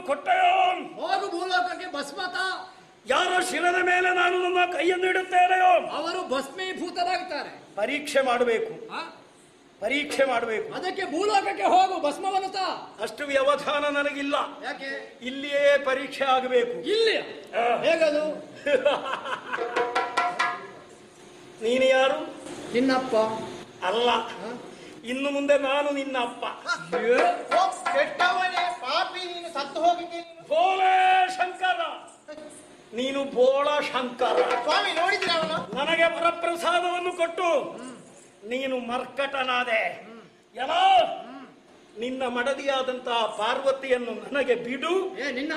ಕೊಟ್ಟೆಯೋ ಹೋಗು ಭೂಲೋಕಕ್ಕೆ ಭಸ್ಮತ ಯಾರ ಶಿರದ ಮೇಲೆ ನಾನು ನನ್ನ ಕೈಯನ್ನು ಇಡುತ್ತೇನೆಯೋ ಅವರು ಭಸ್ಮೀಭೂತರಾಗ್ತಾರೆ ಪರೀಕ್ಷೆ ಮಾಡಬೇಕು ಆ? ಪರೀಕ್ಷೆ ಮಾಡಬೇಕು ಅದಕ್ಕೆ ಭೂಲೋಕಕ್ಕೆ ಹೋಗು ಭಸ್ಮವನ್ನು ತಾ ಅಷ್ಟು ವ್ಯವಧಾನ ನನಗಿಲ್ಲ ಯಾಕೆ ಇಲ್ಲಿಯೇ ಪರೀಕ್ಷೆ ಆಗಬೇಕು ಇಲ್ಲಿ ಹೇಗದು ನೀನು ಯಾರು ನಿನ್ನಪ್ಪ ಅಲ್ಲ ಇನ್ನು ಮುಂದೆ ನಾನು ನಿನ್ನ ಅಪ್ಪ ಓ, ಕೆಟ್ಟವನೇ ಪಾಪಿ ನೀನು ಸತ್ತು ಹೋಗಿದ್ದೆ ನೀನು ಬೋಳೆ ಶಂಕರ ನೀನು ಬೋಳ ಶಂಕರ ಸ್ವಾಮಿ ನೋಡಿದ್ರೆ ಅವನು ನನಗೆ ವರಪ್ರಸಾದವನ್ನು ಕೊಟ್ಟು ನೀನು ಮರ್ಕಟನಾದೆ ಎಲ್ಲ ನಿನ್ನ ಮಡದಿಯಾದಂತಹ ಪಾರ್ವತಿಯನ್ನು ನನಗೆ ಬಿಡು ಏ ನಿನ್ನ